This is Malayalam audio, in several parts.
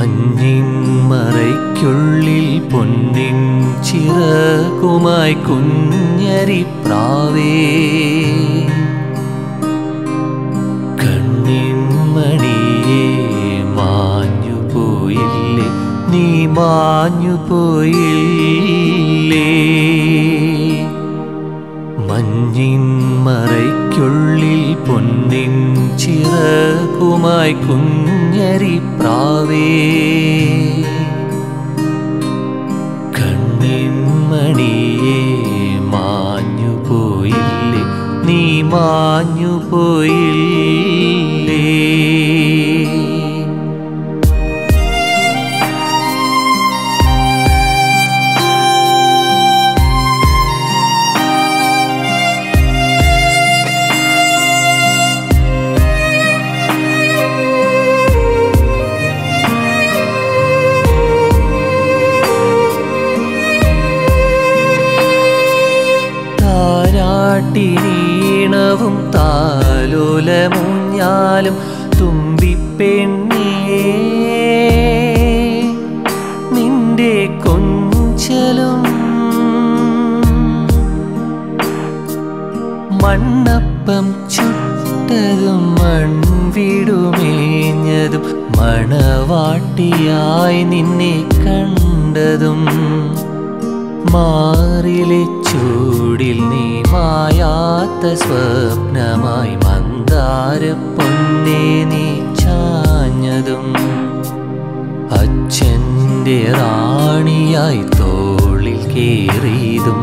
മഞ്ഞിൻ മറയ്ക്കുള്ളിൽ പൊന്നിൻ ചിറകുമായി കുഞ്ഞരി പ്രാവേ കണ്ണിൻ മണിയെ മാഞ്ഞു പോയില്ലേ നീ മാഞ്ഞു പോയില്ലേ മഞ്ഞിൻ മറയ്ക്കുള്ളിൽ പൊന്നിൻ ചിറകുമായി കുഞ്ഞരി പ്രാവേ കണ്ണിൻ മണിയെ മാഞ്ഞു പോയില്ലേ നീ മാഞ്ഞു പോയില്ലേ താരാട്ടിനീണവും താലോലമുഞ്ഞാലും തുമ്പിപ്പെണ്ണേ നിന്റെ കൊഞ്ചലും മണ്ണപ്പം ചുട്ടതും മൺവിടുമേഞ്ഞതും മണവാട്ടിയായി നിന്നെ കണ്ടതും മാറിലെ ചൂടിൽ നീ മായാത്ത സ്വപ്നമായി മന്ദാര പൊന്നേ നീ ചാഞ്ഞതും അച്ഛൻ്റെ റാണിയായി തോളിൽ കേറിയതും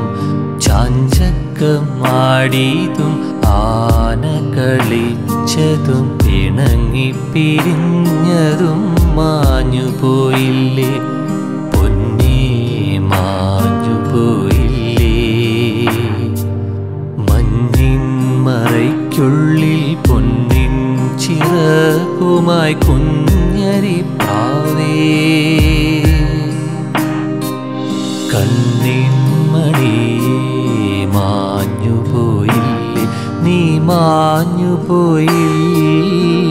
ചാഞ്ചക്കമാടിയതും ആന കളിച്ചതും പിണങ്ങി പിരിഞ്ഞതും മാഞ്ഞു പോയില്ലേ പൊന്നേ മാഞ്ഞു പോയില്ലേ മഞ്ഞിൻ മറയ്ക്കുള്ളിൽ പൊന്നിൻ ചിറകുമായി കുഞ്ഞരി പ്രാവേ കണ്ണിൻ മണിയെ മാഞ്ഞു പോയില്ലേ നീ മാഞ്ഞു പോയില്ലേ